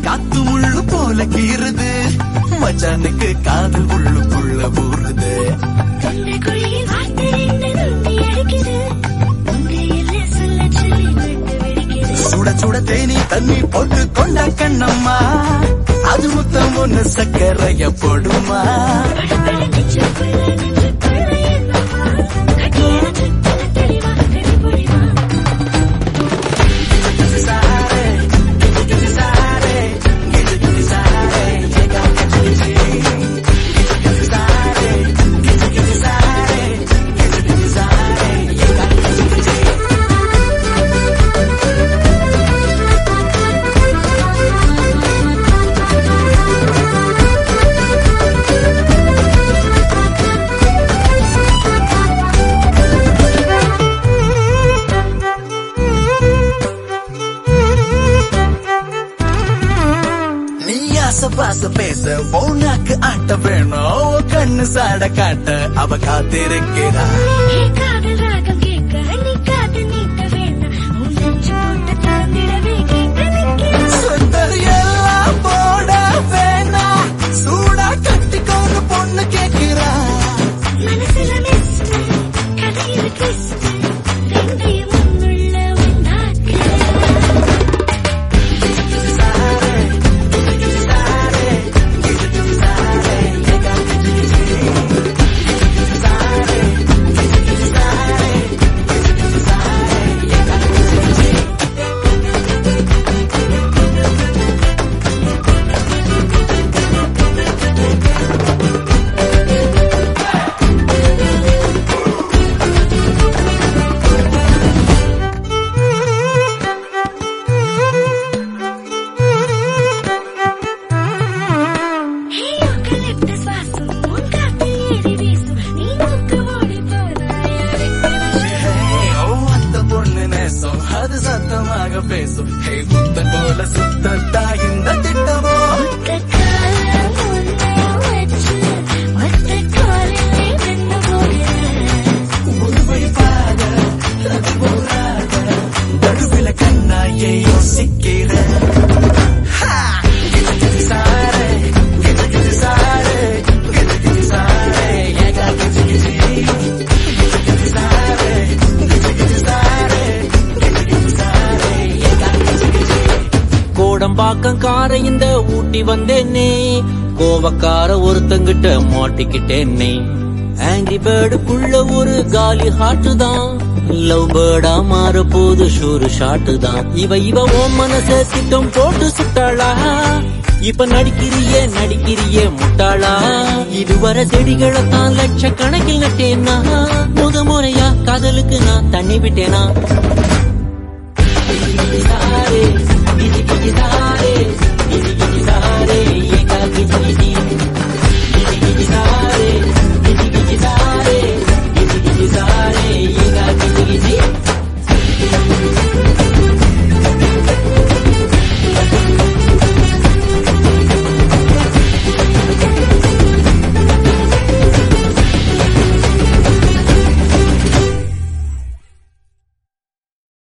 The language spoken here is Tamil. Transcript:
காத்து முள்ளு போல கீறுது மச்சானுக்கு காதல் உள்ளுக்குள்ள ஊறுது தொண்டைக்குழியில் வார்த்தை ரெண்டு நுண்டி அடிக்குது. உங்க எல்லை சொல்ல சொல்லி விட்டு வெடிக்குது. சுட சுட தேனி தண்ணி போட்டு கொண்ட கண்ணம்மா அது முத்தம் ஒண்ணு சக்கரைய போடுமா படபட நெஞ்சுக்குள்ள நெஞ்சுக்குள்ள என்னம்மா? கட்டியான சுத்தல தெளிவா கடிபொழிவா. நீ ஆசை பாச பேச போனாக்கு ஆட்ட வேணும் கண்ணு சாட காட்ட அவ காத்திருக்கிறா ஏ காதல் ராகம் கேட்க நீ காது நீட்ட வேண்டாம். உன் நெஞ்சு போட்டு தாழ்ந்திடவே கேட்க நிற்கிறேன். சுந்தர் எல்லாம் போட வேணா சூடா கட்டிக்கோன்னு பொண்ணு கேட்கிறா மனசுல மிஸ்ட் கதையில ட்விஸ்ட் ரெண்டையும் ஒன்றுள்ள ஒன்றாக்கு ஹே யூக்கலிப்டஸ் வாசம் உன் காத்தில் ஏறி வீசும் நீ மூக்கு மூடி போனாய் Hey, ஓ, அந்த பொண்ணு நேசம் அது சத்தமாக பேசும் ஹே புத்தன் போல சுத்தத்தா இந்த திட்டமோ ஒத்த காலம் ஒன்றை வச்சு ஒத்த காலிலே நின்று போகிறேன் ஒரு வழி பாத அது போராத நடுவில கண்ணாயே யோசிக்கிற Ha! கிச்சு கிச்சு சாரே, கிச்சு கிச்சு சாரே, கிச்சு கிச்சு சாரே, ஏகா கிச்சு கிச்சு. கிச்சு கிச்சு சாரே, கிச்சு கிச்சு சாரே, கிச்சு கிச்சு சாரே, ஏகா கிச்சு கிச்சு. கோடம்பாக்கம் கார இந்த ஊட்டி வந்தேனே கோவக்கார ஒருத்தங்கிட்ட மாட்டிக்கிட்டேனே ஆங்கிரி பேர்டுக்குள்ள ஒரு காலி ஹாட்டு தான் லவ் பேர்டா மாற போது ஷூரு ஷாட்டு தான் இவ இவ ஓ மனச திட்டம் போட்டு சுட்டாளா இப்ப நடிக்கிறியே நடிக்கிறியே முட்டாளா இதுவரை செடிகளை தான் லட்சக்கணக்கில் நட்டேனா முத முறையா காதலுக்கு நான் தண்ணி விட்டேனா சாரே, கிஜி கிஜி சாரே